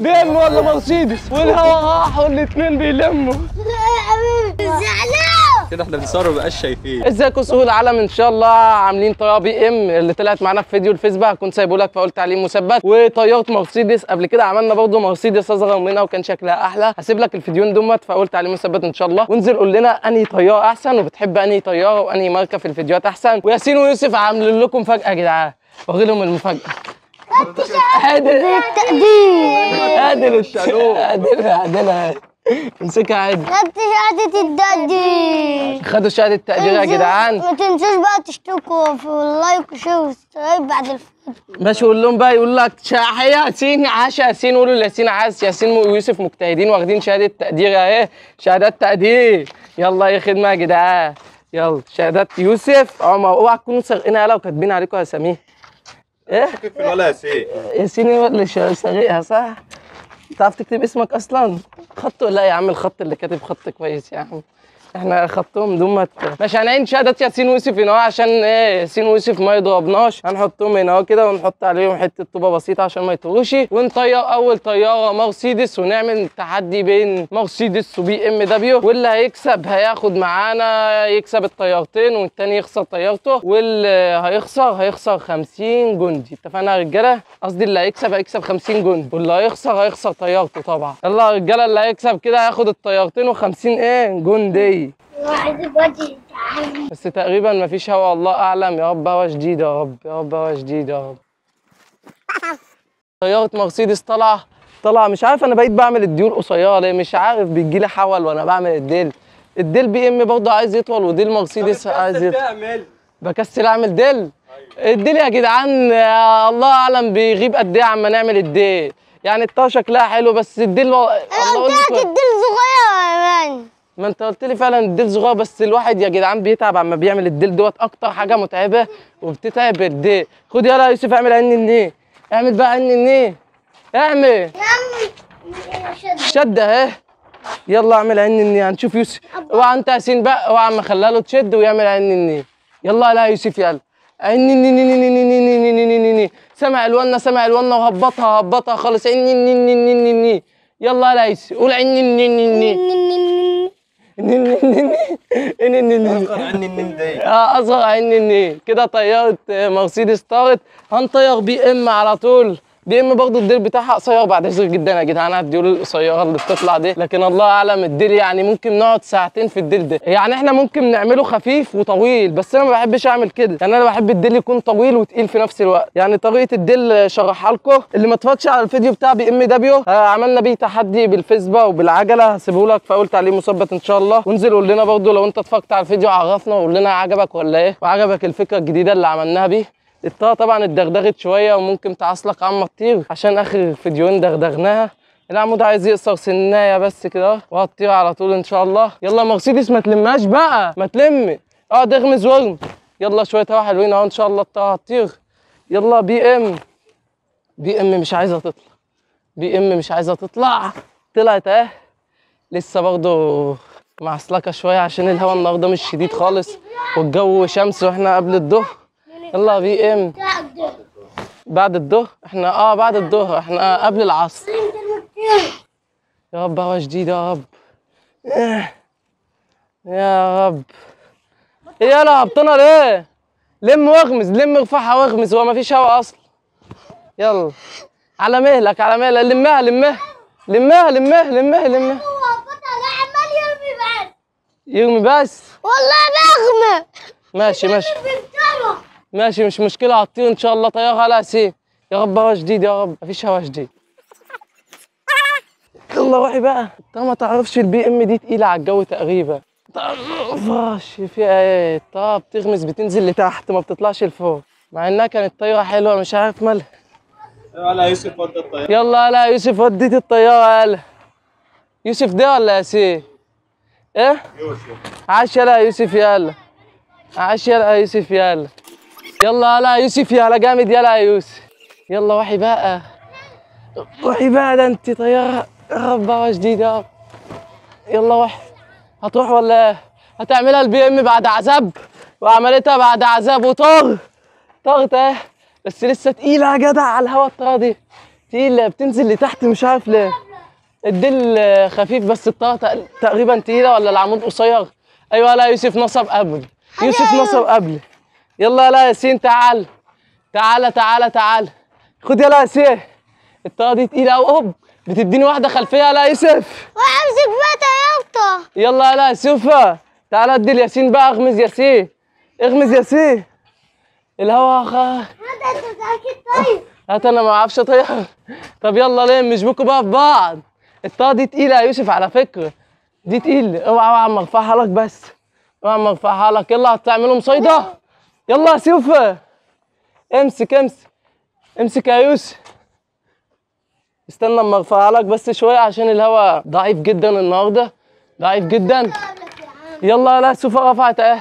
بي ام ولا مرسيدس والهوا راح والاتنين بيلموا زعلان كده احنا بنصور مبقاش شايفين ازيكم سهول العالم ان شاء الله عاملين طياره بي ام اللي طلعت معانا في فيديو الفيسبوك هكون سايبه لك فقلت تعليم مثبت وطياره مرسيدس قبل كده عملنا برضه مرسيدس اصغر منها وكان شكلها احلى هسيب لك الفيديوهين دمت فقلت تعليم مثبت ان شاء الله وانزل قول لنا انهي طياره احسن وبتحب انهي طياره وانهي ماركه في الفيديوهات احسن وياسين ويوسف عاملين لكم فجاه يا جدعان واخد لهم المفاجاه عادل التقدير عادل الشالوم عادل عادل امسكها عادل خدت شهادة التقدير خدوا شهاده تقدير يا جدعان ما تنسوش بقى تشتركوا في اللايك وشير وسبسكرايب بعد الفيديو ماشي قول لهم بقى يقول لك شا- ياسين عاش ياسين قولوا لياسين عاش ياسين ويوسف مجتهدين واخدين شهاده تقدير اهي شهادات تقدير يلا اي خدمه يا جدعان يلا شهادات يوسف عمر اوعى تكونوا سارقينها يلا وكاتبين عليكم اساميه ايه كيف ولا يا سي ياسين هو اللي شا- سارقها صح تعرف تكتب اسمك اصلا خط لا يا عم الخط اللي كاتب خط كويس يا عم احنا خطهم دمت ماشي هنعين شهادات ياسين ويوسف هنا اهو عشان ايه ياسين ويوسف ما يضربناش هنحطهم هنا اهو كده ونحط عليهم حته طوبه بسيطه عشان ما يطروش ونطير اول طياره مرسيدس ونعمل تحدي بين مرسيدس وبي ام دبليو واللي هيكسب هياخد معانا يكسب الطيارتين والتاني يخسر طيارته واللي هيخسر هيخسر 50 جندي اتفقنا يا رجاله قصدي اللي هيكسب هيكسب 50 جندي واللي هيخسر هيخسر طيارته طبعا يلا يا رجاله اللي هيكسب كده هياخد الطيارتين و50 ايه جندي واحد بدي تعالي بس تقريبا مفيش هوا الله اعلم يا رب هوا شديد يا رب يا رب هوا شديد يا رب طيارة مرسيدس طالعة طالعة مش عارف انا بقيت بعمل الديول قصيرة ليه مش عارف بيجيلي حول وانا بعمل الديل الديل بي ام برضه عايز يطول وديل مرسيدس عايز يطول تعمل بكسل اعمل ديل الديل يا جدعان آه، الله اعلم بيغيب قد ايه عما نعمل الديل يعني الطا شكلها حلو بس الديل و... الله قلت يقول لك لك الديل صغير يا مان ما انت قلت لي فعلا الديل صغير بس الواحد يا جدعان بيتعب اما بيعمل الديل دوت اكتر حاجه متعبه وبتتعب الديل خد يلا يا يوسف اعمل عين النيه اعمل بقى عين النيه اعمل يا عم شد اهي يلا اعمل عين النيه هنشوف يوسف اوعى انت ياسين بقى اوعى اما خليها له تشد ويعمل عين النيه يلا لا يا يوسف يلا عين النيه نيه نيه نيه نيه نيه نيه نيه نيه سمع الونه سمع الونه وهبطها هبطها خالص عين النيه نيه نيه نيه نيه يلا لا يا يوسف قول عين النيه نيه نيه عني النين دي اه اصغر عين النيل كده طياره آه، مرسيدس طارت هنطير بي ام على طول بي ام برضه الديل بتاعها قصير بعد اذن جدا يا جدعان على الديول القصيره اللي بتطلع دي لكن الله اعلم الديل يعني ممكن نقعد ساعتين في الديل ده يعني احنا ممكن نعمله خفيف وطويل بس انا ما بحبش اعمل كده يعني انا بحب الديل يكون طويل وتقيل في نفس الوقت يعني طريقه الديل شرحها لكم اللي ما اتفرجش على الفيديو بتاع بي ام دبليو آه، عملنا بيه تحدي بالفيسبا وبالعجله هسيبه لك في اول تعليق مثبت ان شاء الله وانزل قول لنا برضه لو انت اتفرجت على الفيديو عرفنا وقول لنا عجبك ولا ايه وعجبك الفكره الجديده اللي عملناها بيه الطاقه طبعا اتدغدغت شويه وممكن تعصلك عما تطير عشان اخر فيديوهين دغدغناها العمود عايز يقصر سنايه بس كده وهتطير على طول ان شاء الله يلا مرسيدس ما تلمهاش بقى ما تلم اقعد اغمز وارم يلا شويه هوا حلوين اهو ان شاء الله الطاقه هتطير يلا بي ام بي ام مش عايزه تطلع بي ام مش عايزه تطلع طلعت اهي لسه برضه معسلكه شويه عشان الهوا النهارده مش شديد خالص والجو شمس واحنا قبل الظهر يلا بي ام بعد الظهر احنا اه بعد الظهر احنا قبل العصر يا رب هوا شديد يا رب يا رب ايه يلا هبطنا ليه لم واغمز لم ارفعها واغمز هو مفيش هوا اصلا يلا على مهلك على مهلك لمها لمها لمها لمها لمها لمها هو بطل عمال يرمي بعد يرمي بس والله بغمى ماشي ماشي بنترى ماشي مش مشكلة هتطير إن شاء الله طيارة على سي يا رب هوا شديد يا رب مفيش هوا شديد يلا روحي بقى انت ما تعرفش البي ام دي تقيلة على الجو تقريبا تعرفش فيها ايه طب بتغمز بتنزل لتحت ما بتطلعش لفوق مع انها كانت طيارة حلوة مش عارف مالها على يوسف ود الطيارة يلا يلا يا يوسف وديت الطيارة يلا يوسف ده ولا ياسين؟ ايه؟ يوسف عاش يلا يا يوسف يلا عاش يلا يا يوسف يلا يلا يلا يا يوسف يلا جامد يلا يا يوسف يلا وحي بقى وحي بقى ده انت طيارة يا رب هوا جديد يا رب يلا وحي هتروح ولا ايه؟ هتعملها البي ام بعد عذاب وعملتها بعد عذاب وطار طارت اهي بس لسه تقيلة يا جدع على الهوا الطيارة دي تقيلة بتنزل لتحت مش عارف ليه الدل آه، خفيف بس الطاقة تق- تقريبا تقيلة ولا العمود قصير ايوه لا يوسف نصب قبل يوسف نصب قبل يلا يلا ياسين تعال تعالى تعالى تعال خد يلا يا ياسين الطاقة دي تقيلة أوي هوب بتديني واحدة خلفية يلا يا يوسف وامسك بقى طيارته يلا يلا يا سوفا تعالى ادي الياسين بقى اغمز ياسين اغمز ياسين الهوا خ... هذا انت متاكد طيب هات انا ما اعرفش اطير طب يلا ليه مش بكوا بقى في بعض الطاقه دي تقيله يا يوسف على فكره دي تقيله اوعى اوعى اما ارفعها لك بس اوعى اما ارفعها لك يلا هتعملوا مصيده يلا يا سوفا امسك امسك امسك يا يوسف استنى اما ارفعها لك بس شويه عشان الهوا ضعيف جدا النهارده ضعيف جدا يلا لا سوفا رفعت اهي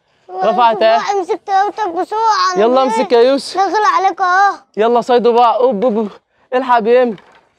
رفعت اهي امسك طيارتك بسرعه أنا يلا جاي. امسك يا يوسف داخل عليك اهو يلا صيدوا بقى اوب اوب أوب. الحق يم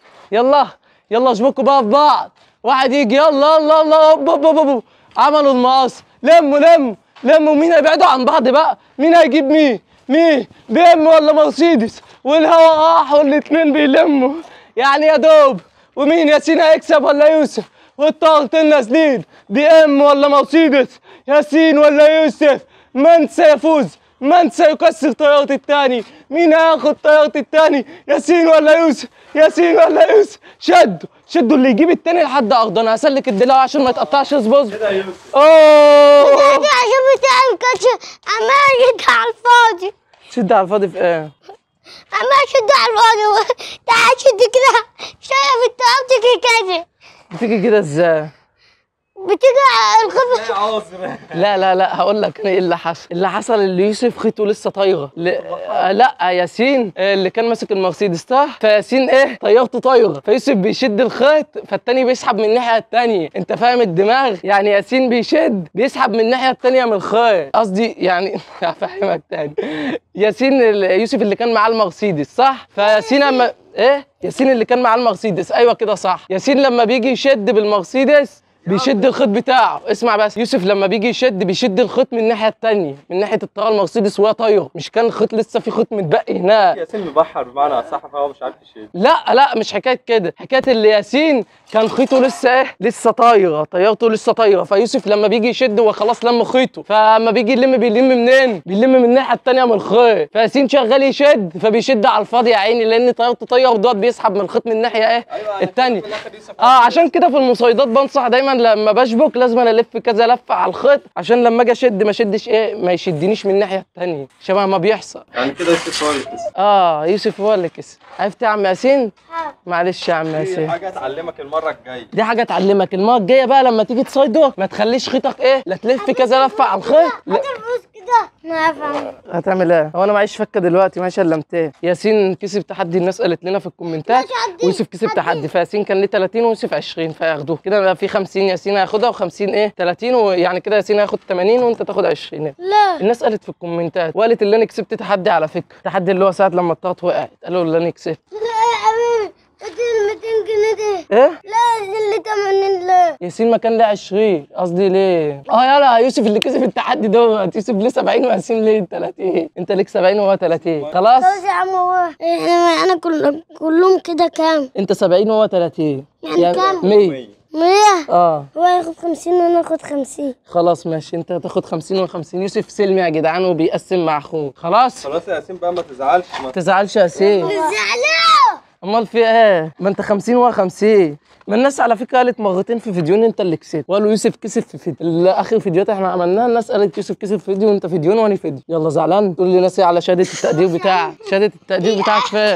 يلا يلا اشبكوا بقى في بعض واحد يجي يلا يلا يلا اوب اوب اوب أوب. عملوا المقص لموا لموا لموا مين هيبعدوا عن بعض بقى مين هيجيب مين مين بي ام ولا مرسيدس والهوا راح والاتنين بيلموا يعني يا دوب ومين ياسين هيكسب ولا يوسف والطاقتين نازلين بي ام ولا مرسيدس ياسين ولا يوسف من سيفوز من سيكسر طيارة التاني؟ مين هياخد طيارة التاني؟ ياسين ولا يوسف؟ ياسين ولا يوسف؟ شدوا شدوا اللي يجيب التاني لحد ارض انا هسلك الدلاع عشان ما يتقطعش اصبص كده يا يوسف اوه دي عشان بتاعي ما كانش عمال يجي على الفاضي شد على الفاضي في ايه؟ عمال شد على الفاضي تعال شد كده شويه في الطيارة بتيجي كده بتيجي كده ازاي؟ بتيجي الخبز يا عذر لا لا لا هقول لك انا ايه اللي حصل اللي حصل اللي يوسف خيطه لسه طايره ل... آه لا ياسين آه، اللي كان ماسك المرسيدس صح فياسين ايه طيارته طايره فيوسف بيشد الخيط فالتاني بيسحب من الناحيه التانيه انت فاهم الدماغ يعني ياسين بيشد بيسحب من الناحيه التانيه من الخيط قصدي يعني هفهمك تاني ياسين ال- يوسف اللي كان معاه المرسيدس صح فياسين اما ايه ياسين اللي كان معاه المرسيدس ايوه كده صح ياسين لما بيجي يشد بالمرسيدس بيشد الخيط بتاعه اسمع بس يوسف لما بيجي يشد بيشد الخيط من الناحيه التانيه من ناحيه الطياره المرسيدس وهي طايره مش كان الخيط لسه في خيط متبقي هناك ياسين مبحر بمعنى اصح فهو مش عارف يشيل لا لا مش حكايه كده حكايه اللي ياسين كان خيطه لسه ايه لسه طايره طيارته لسه طايره فيوسف لما بيجي يشد هو خلاص لم خيطه فلما بيجي يلم بيلم منين بيلم من الناحيه التانيه من الخيط فياسين شغال يشد فبيشد على الفاضي يا عيني لان طيارته طايره ودوت بيسحب من الخيط من الناحيه ايه أيوة، التانيه في الآخر يوسف اه عشان كده في المصيدات بنصح دايما لما بشبك لازم أنا الف كذا لفه على الخيط عشان لما اجي اشد ما اشدش ايه ما يشدنيش من الناحيه التانيه شبه ما بيحصل يعني كده يوسف هو اللي كسب اه يوسف هو اللي كسب عرفت يا عم ياسين معلش يا عم دي ياسين حاجه تعلمك المره الجايه دي حاجه تعلمك المره الجايه بقى لما تيجي تصيده ما تخليش خيطك ايه لا تلف كذا لفه على الخيط لا الفلوس كده ما افهم هتعمل ايه هو انا معيش فكه دلوقتي معيش الا 200 ياسين كسب تحدي الناس قالت لنا في الكومنتات تحدي، ويوسف كسب تحدي فياسين كان ليه 30 ويوسف 20 فياخدوه كده بقى في 50 ياسين هياخدها و50 ايه 30 ويعني كده ياسين هياخد 80 وانت تاخد 20 لا الناس قالت في الكومنتات وقالت اللي انا كسبت تحدي على فكره التحدي اللي هو ساعه لما الطاقه وقعت قالوا اللي انا كسبت لا يا حبيبي ادي ال 200 جنيه دي ايه لا دي اللي 80 لا ياسين ما كان ليه 20 قصدي ليه اه يلا يوسف اللي كسب التحدي دوت يوسف ليه 70 وياسين ليه 30 انت ليك 70 وهو 30 خلاص خلاص يا عم هو احنا معانا كل كلهم كده كام؟ انت 70 وهو 30 يعني كام؟ 100 100 100 اه هو ياخد 50 وانا اخد 50 خلاص ماشي انت هتاخد 50 و50 يوسف سلمي يا جدعان وبيقسم مع اخوه خلاص خلاص يا ياسين بقى ما تزعلش ما ما تزعلش يا ياسين زعلان امال في ايه ما انت 50 وهو 50 ما الناس على فكره قالت مرتين في فيديوهين انت اللي كسبت وقالوا يوسف كسب في فيديو اخر فيديوهات احنا عملناها الناس قالت يوسف كسب في فيديو وانت فيديو وانا فيديو يلا زعلان تقول لي ناسي على شهاده التقدير بتاعك شهاده التقدير بتاعك فين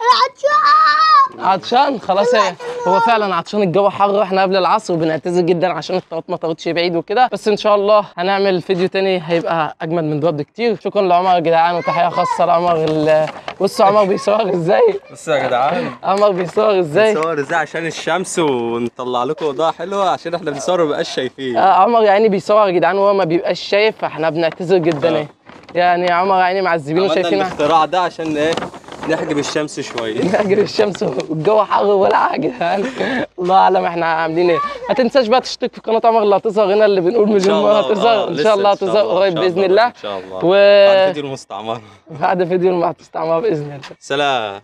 العطشان عطشان خلاص ايه هو فعلا عطشان الجو حر احنا قبل العصر وبنعتذر جدا عشان الطاقات ما طارتش بعيد وكده بس ان شاء الله هنعمل فيديو تاني هيبقى اجمد من دوت بكتير شكرا لعمر يا جدعان وتحيه خاصه لعمر ال- بصوا عمر بيصور ازاي بس يا جدعان عمر بيصور ازاي نصور ازاي عشان الشمس ونطلع لكم اضاءه حلوه عشان احنا بنصور مبقاش شايفين آه عمر يعني بيصور يا جدعان وهو ما بيبقاش شايف فاحنا بنعتذر جدا آه. ايه يعني عمر يعني معذبين عملنا وشايفين الاختراع ده عشان ايه نحجب الشمس شويه نهجر الشمس والجو حر ولا يا جدعان الله اعلم احنا عاملين ايه ما تنساش بقى تشترك في قناه عمر اللي هتظهر هنا اللي بنقول ان شاء مليون مره الله هتظهر آه، ان لسه شاء الله هتظهر إن قريب شاء باذن الله، الله ان شاء الله و بعد فيديو المستعمره بعد فيديو المستعمر باذن الله سلام